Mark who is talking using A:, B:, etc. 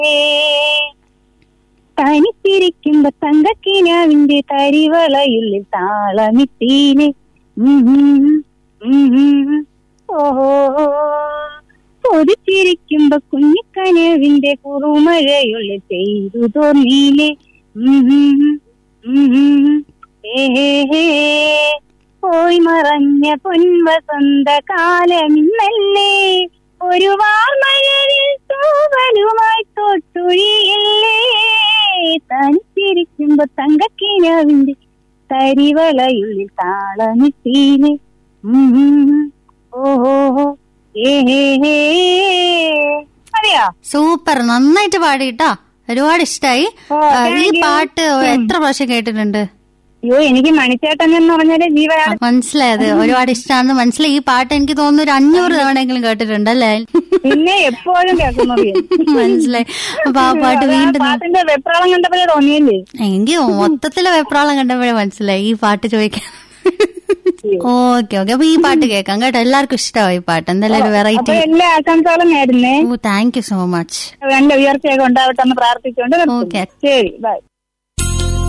A: തനിച്ചിരിക്കുമ്പോ തങ്കക്കിനാവിന്റെ തരിവളയുള്ളിൽ താളമിട്ടീനെ ഓഹോ പൊതിച്ചിരിക്കുമ്പോ കുഞ്ഞിക്കനവിന്റെ കുറുമഴയുള്ളിൽ ചെയ്തു തോന്നീലേ ഏഹേ പോയി മറഞ്ഞ പൊൻവസന്ത കാലമിന്നല്ലേ ഒരു വാർമഴയിൽ തൂവലുമായി തൊട്ടുഴിയില്ലേ തനിച്ചിരിക്കുമ്പോ തങ്കക്കിനാവിന്റെ കരിവളയുള്ളിൽ താളമിട്ടീനെ ഓഹോ ഏഹേ അറിയോ
B: സൂപ്പർ നന്നായിട്ട് പാടിട്ടാ ഒരുപാട് ഇഷ്ടായി
A: ഓ,
B: ആ, ഈ
A: thank you.
B: പാട്ട് എത്ര പ്രാവശ്യം കേട്ടിട്ടുണ്ട്
A: അയ്യോ എനിക്ക് മണിച്ചേട്ടൻ എന്ന് പറഞ്ഞാല് ജീവനാണ്
B: മനസ്സിലായത് ഒരുപാട് ഇഷ്ടമാണെന്ന് മനസ്സിലായി ഈ പാട്ട് എനിക്ക് തോന്നുന്നു ഒരു അഞ്ഞൂറ് തവണയെങ്കിലും കേട്ടിട്ടുണ്ടല്ലേ
A: പിന്നെ എപ്പോഴും കേൾക്കുന്നത്
B: മനസ്സിലായി അപ്പൊ ആ പാട്ട് വീണ്ടും
A: പാട്ടിന്റെ വെപ്രാളം കണ്ടപ്പോഴേ തോന്നിയില്ലേ
B: എനിക്ക് മൊത്തത്തിലെ വെപ്രാളം കണ്ടപ്പോഴേ മനസ്സിലായി ഈ പാട്ട് ചോദിക്കാൻ ഓക്കെ ഓക്കെ അപ്പൊ ഈ പാട്ട് കേൾക്കാം കേട്ടോ എല്ലാവർക്കും ഇഷ്ടമായി ഈ പാട്ട് എന്തായാലും ഒരു
A: അപ്പൊ
B: വെറൈറ്റി
A: എല്ലാ ആശംസകളും നേരുന്നേ
B: oh thank you so much
A: നല്ല ഉയർച്ചയൊക്കെ ഉണ്ടാവട്ടെ എന്ന് പ്രാർത്ഥിച്ചുകൊണ്ട് നിർത്തുന്നു.
B: Okay.
A: ശരി ബൈ